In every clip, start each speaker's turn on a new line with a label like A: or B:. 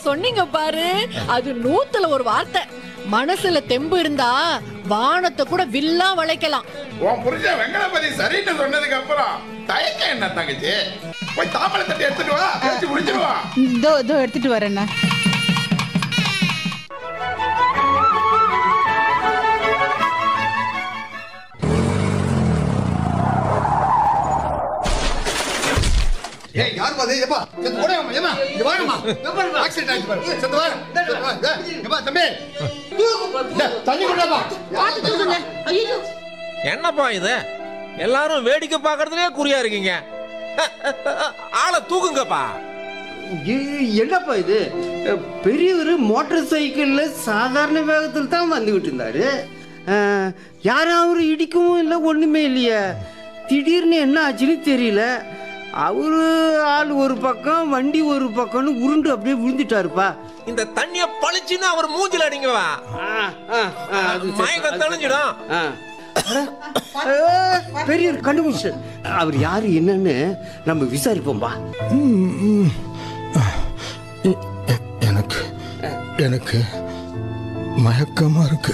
A: சொன்னீங்க பாரு அது நூத்துல ஒரு வார்த்தை மனசுல தெம்பு இருந்தா வானத்தை கூட வில்லா வளைக்கலாம்
B: உன் புருஷன் வெங்கடபதி சரின்னு சொன்னதுக்கு அப்புறம் தயக்கம் என்ன தங்கச்சி போய் தாமரை தட்டி எடுத்துட்டு வா பேசி முடிச்சிருவா
C: இதோ இதோ எடுத்துட்டு வரேண்ணா
D: ஏய் யாரும்மா அது ஏப்பா செத்து ஓடேம்மா ஏம்மா இங்க வாங்கம்மா ஏப்பா ஆக்சிடென்ட் ஆயிடுச்சு பாரு செத்து வா செத்து வா ஏய், ஏப்பா தம்பி டேய், தண்ணி கொண்டாப்பா
E: என்னப்பா இது எல்லாரும் வேடிக்கை பார்க்கறதுலயே குறியா இருக்கீங்க ஆளை தூக்குங்கப்பா
F: ஏய், என்னப்பா இது அஹ், பெரியவர் மோட்டார் சைக்கிள்ல சாதாரண வேகத்தில் தான் வந்துகிட்டு இருந்தாரு அஹ், யாரும் அவரு இடிக்கவும் இல்லை ஒண்ணுமே இல்லையே திடீர்னு என்ன ஆச்சுன்னு தெரியல அவரு ஆள் ஒரு பக்கம் வண்டி ஒரு பக்கம்னு உருண்டு அப்படியே விழுந்துட்டாருப்பா
E: இந்த தண்ணிய பளிச்சுன்னு அவர் மூஞ்சில அடிங்கவா
F: ஆ, ஆ, ஆ, அது சரி.
E: மயக்கம் தெளிஞ்சிடும்
F: ஆ. அஹ், பெரியவர் கண்டுபிடிச்சு அவர் யாரு என்னன்னு நம்ம விசாரிப்போம்பா
G: எ- எ- எனக்கு எனக்கு மயக்கமா இருக்கு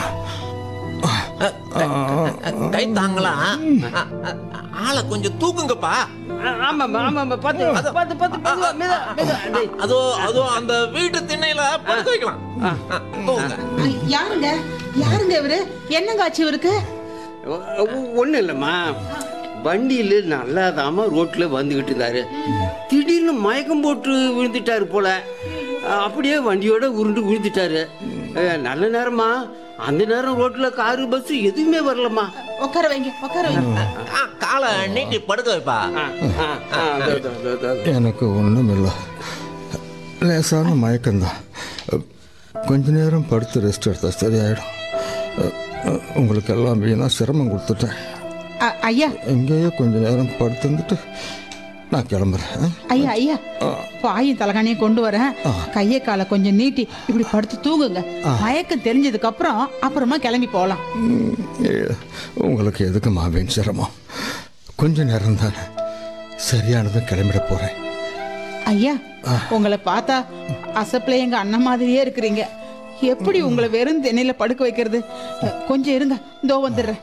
E: கை தாங்களா ஆளை கொஞ்சம் தூக்குங்கப்பா
F: ஆமாம்மா ஆமாம்மா பார்த்து பார்த்து பார்த்து மெதுவா, மெதுவா, மெதுவா. டேய்.
E: அதோ அதோ அந்த வீட்டு திண்ணையில படுக்க வைக்கலாம் தூங்குங்க
C: யாருங்க யாருங்க இவரு என்னங்க ஆச்சு இவருக்கு
F: ஒன்றும் இல்லைம்மா வண்டியில் நல்லாதாம ரோட்டில் வந்துக்கிட்டு இருந்தாரு திடீர்னு மயக்கம் போட்டு விழுந்துட்டாரு போல அஹ் அப்படியே வண்டியோட உருண்டு விழுந்துட்டாரு அஹ் நல்ல நேரமா அந்த நேரம் ரோட்டில் காரு பஸ் எதுவுமே வரலம்மா
C: உட்கார வைங்க உட்கார வைங்க
E: ஆ, காலை நீட்டி படுக்க வைப்பா
F: ஆ, ஆ, ஆ, அதோ, அதோ, அதோ, அதோ.
G: எனக்கு ஒன்றும் இல்லை லேசான மயக்கம்தான் கொஞ்ச நேரம் படுத்து ரெஸ்ட் எடுத்தா சரியாயிடும் உங்களுக்கு எல்லாம் வீணாக சிரமம் கொடுத்துட்டேன்
C: அ- ஐயா
G: இங்கேயே கொஞ்ச நேரம் படுத்துருந்துட்டு நான் கிளம்புறேன் ஆ?
C: ஐயா ஐயா பாயும் தலகாணியும் கொண்டு வரேன் கையை காலை கொஞ்சம் நீட்டி இப்படி படுத்து தூங்குங்க மயக்கம் தெரிஞ்சதுக்கு அப்புறம் அப்புறமா கிளம்பி போகலாம்
G: ம், ஏ, உங்களுக்கு எதுக்கு மாவேன் சிரமம் கொஞ்ச நேரம் தானே சரியானதும் கிளம்பிட போகிறேன்
C: ஐயா உங்களை பார்த்தா அசப்பில் எங்க அண்ணன் மாதிரியே இருக்கிறீங்க எப்படி உங்களை வெறும் தென்னையில படுக்க வைக்கிறது அ, கொஞ்சம் இருங்க இதோ வந்துடுறேன்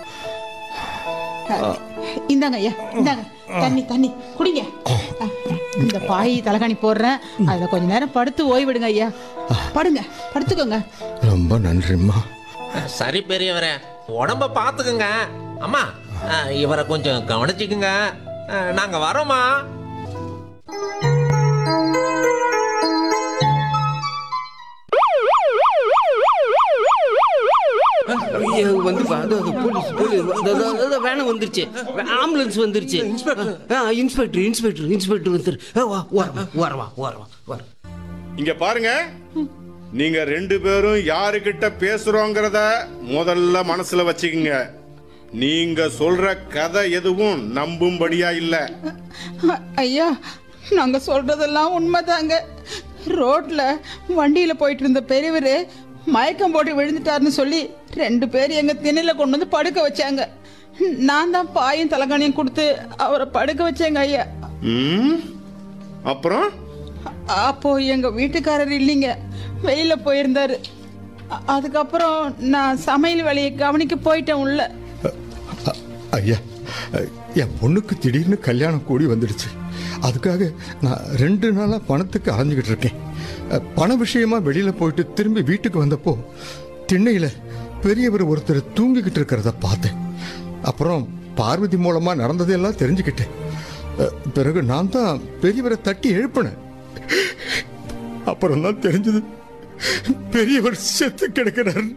C: அ, இந்தாங்க ஐயா இந்தாங்க தண்ணி தண்ணி குடிங்க அ, இந்த பாய் தலகாணி போடுறேன் அதில் கொஞ்ச நேரம் படுத்து ஓய்விடுங்க ஐயா படுங்க படுத்துக்கோங்க
G: ரொம்ப நன்றிம்மா
E: சரி பெரியவரே உடம்ப பாத்துக்குங்க அம்மா ஆ, இவரை கொஞ்சம் கவனிச்சுக்குங்க ஆ, நாங்க வரோமா
F: ஐயோ, வந்துப்பா அதோ அதோ போலீஸ் போலீஸ் அதோ, அதோ, அதோ வேனம் வந்துருச்சு ஆம்புலன்ஸ் வந்துருச்சு ஆ, இன்ஸ்பெக்டர் இன்ஸ்பெக்டர் இன்ஸ்பெக்டர் வந்துரு ஆ, வா வா வா வா வா வா வா
B: இங்க பாருங்க நீங்க ரெண்டு பேரும் யாருகிட்ட பேசுறோங்கிறத முதல்ல மனசுல வச்சுக்கோங்க நீங்க சொல்ற கதை எதுவும் நம்பும்படியா இல்ல
C: அ- ஐயா நாங்க சொல்றதெல்லாம் உண்மைதாங்க ரோட்ல வண்டியில போயிட்டு இருந்த பெரியவர் மயக்கம் போட்டு விழுந்துட்டாருன்னு சொல்லி ரெண்டு பேர் எங்க திணையில கொண்டு வந்து படுக்க வச்சாங்க நான் தான் பாயும் தலகாணியும் கொடுத்து அவரை படுக்க வச்சேங்க ஐயா
B: ம்? அப்புறம்
C: அப்போ எங்க வீட்டுக்காரர் இல்லைங்க வெளியில போயிருந்தாரு அ- அதுக்கப்புறம் நான் சமையல் வேலையை கவனிக்க போயிட்டேன் உள்ள
G: அ- ஐயா என் பொண்ணுக்கு திடீர்னு கல்யாணம் கூடி வந்துடுச்சு அதுக்காக நான் ரெண்டு நாளாக பணத்துக்கு அலைஞ்சிக்கிட்டு இருக்கேன் அ, பண விஷயமா வெளியில் போயிட்டு திரும்பி வீட்டுக்கு வந்தப்போ திண்ணையில் பெரியவர் ஒருத்தர் தூங்கிக்கிட்டு இருக்கிறத பார்த்தேன் அப்புறம் பார்வதி மூலமாக நடந்ததெல்லாம் தெரிஞ்சுக்கிட்டேன் அ, பிறகு நான் தான் பெரியவரை தட்டி எழுப்பினேன் அப்புறம் தான் தெரிஞ்சது பெரியவர் செத்து கிடக்கிறார்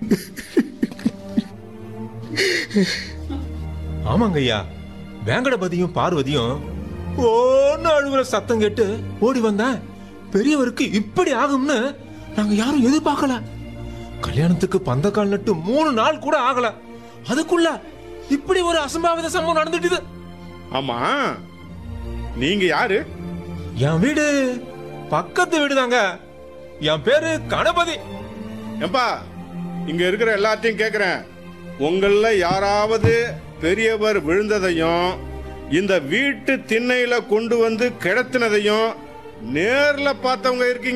H: ஆமாங்க ஐயா வேங்கடபதியும் பார்வதியும் ஓன்னு அழுகுற சத்தம் கேட்டு ஓடி வந்தேன் பெரியவருக்கு இப்படி ஆகும்னு நாங்க யாரும் எதிர்பார்க்கல கல்யாணத்துக்கு பந்தக்கால் நட்டு மூணு நாள் கூட ஆகல அதுக்குள்ள இப்படி ஒரு அசம்பாவித சம்பவம் நடந்துட்டுது
B: ஆமா நீங்க யாரு
H: என் வீடு பக்கத்து வீடுதாங்க என் பேரு கணபதி
B: ஏம்பா இங்க இருக்கிற எல்லாத்தையும் கேக்குறேன் உங்கள யாராவது பெரியவர் விழுந்ததையும் இந்த வீட்டு திண்ணையில கொண்டு வந்து கிடத்தினதையும் நேர்ல பார்த்தவங்க இருக்கீங்க